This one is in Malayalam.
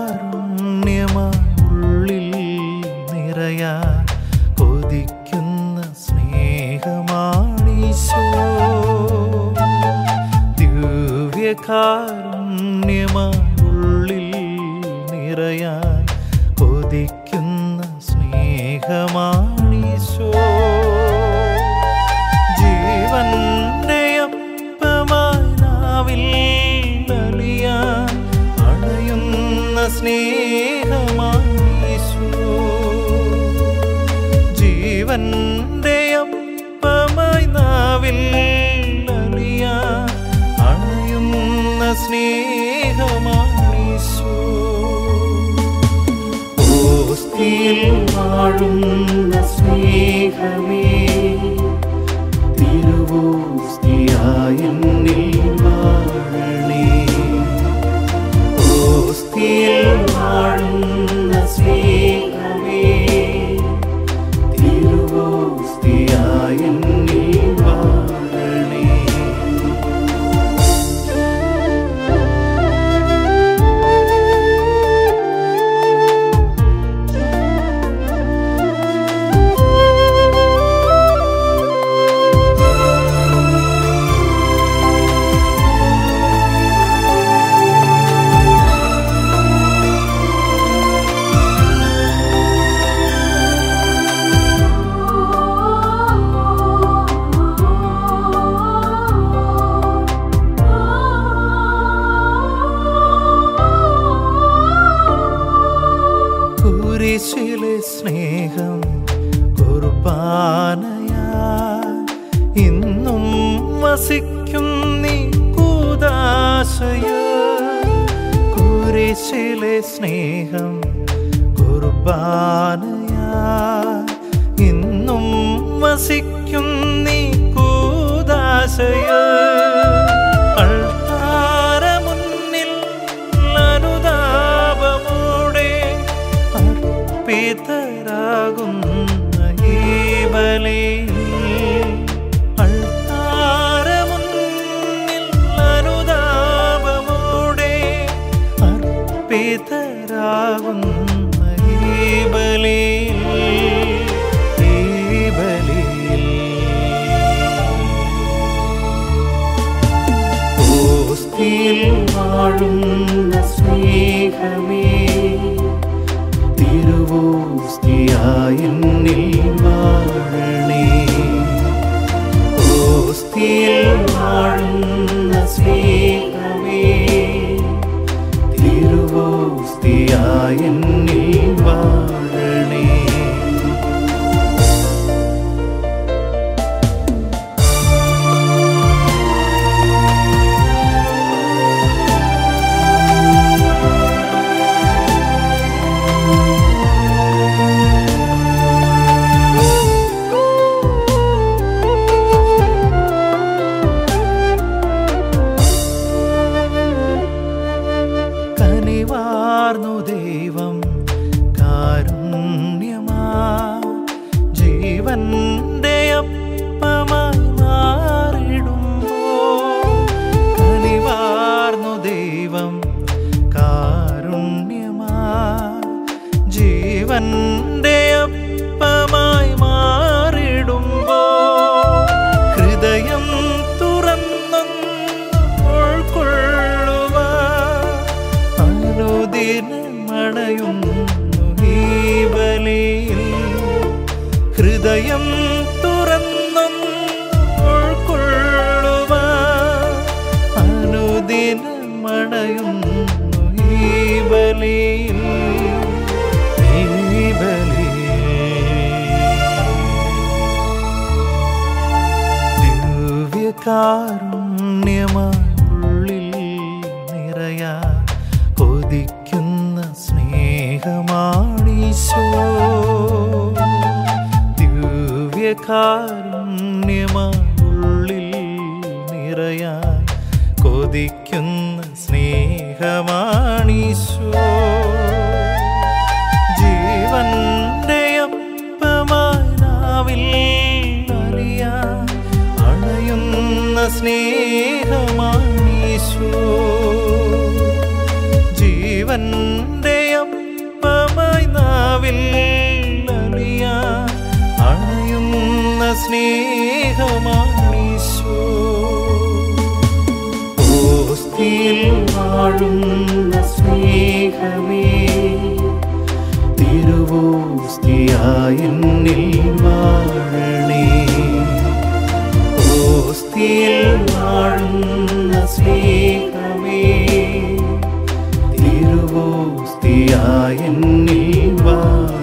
ഉള്ളിൽ നിറയാൻ കൊതിക്കുന്ന സ്നേഹമാണീശോ ദിവ്യകാരുണ്യമുള്ളിൽ നിറയാൻ കൊതിക്കുന്ന സ്നേഹമാണീശോ ജീവന്റെ അപ്പമായി നാവിൽ അലിയാൻ അണയുന്ന സ്നേഹമാണീശോ ജീവന്റെ അപ്പമായി നാവിൽ അലിയാൻ അണയുന്ന സ്നേഹമാണീശോ ഓസ്തിയിൽ വാഴുന്ന സ്നേഹമേ തിരുവോസ്തിയായ എന്നിൽ വാഴണേ ഓസ്തിയിൽ വാഴുന്ന സ്നേഹമേ തിരുവോസ്തിയായ എന്നിൽ വാഴണേ കുരിശിലെ സ്നേഹം കുർബാനയാ ഇന്നും വസിക്കും നീ കൂതാശയ കുരിശിലെ സ്നേഹം കുർബാനയാ ഇന്നും വസിക്കും നീ കൂതാശയ അൾത്താരമുന്നിൽ അനുതാപമോടെ അർപ്പിതരാകുന്ന ഈ ബലിയിൽ അൾത്താരമുന്നിൽ അനുതാപമോടെ അർപ്പിതരാകുന്ന ഈ ബലിയിൽ ഈ ബലിയിൽ ഓസ്തിയിൽ വാഴുന്ന സ്നേഹമേ തിരുവോസ്തിയായ എന്നിൽ വാഴണേ ഓസ്തിയിൽ വാഴുന്ന സ്നേഹമേ തിരുവോസ്തിയായ എന്നിൽ വാഴണേ കനിവാർന്നു ദൈവം കാരുണ്യമാ ജീവന്റെ അപ്പമായി മാറിടുമ്പോ കനിവാർന്നു ദൈവം കാരുണ്യമാ ജീവന്റെ അപ്പമായി മാറിടുമ്പോ ഹൃദയം തുറന്നൊന്ന് ഉൾക്കൊള്ളുവാ അനുദിനമണയുന്നു ഈ ബലിയിൽ ഹൃദയം തുറന്നൊന്ന് ഉൾക്കൊള്ളുവാ അനുദിനമണയുന്നു ഈ ബലിയിൽ ഈ ബലിയിൽ ദിവ്യകാരുണ്യമുള്ളിൽ നിറയാ കൊതിക്കുന്ന സ്നേഹമാണീശോ ദിവ്യകാരുണ്യമുള്ളിൽ നിറയാൻ കൊതിക്കുന്ന സ്നേഹമാണീശോ ജീവന്റെ അപ്പമായി നാവിൽ അറിയാൻ അണയുന്ന സ്നേഹമാണീശോ ജീവന്റെ സ്നേഹമാണീശോ ഓസ്തിയിൽ വാഴുന്ന സ്നേഹമേ തിരുവോസ്തിയായി എന്നിൽ വാഴണേ ഓസ്തിയിൽ വാഴുന്ന സ്നേഹമേ തിരുവോസ്തിയായി എന്നിൽ വാഴണേ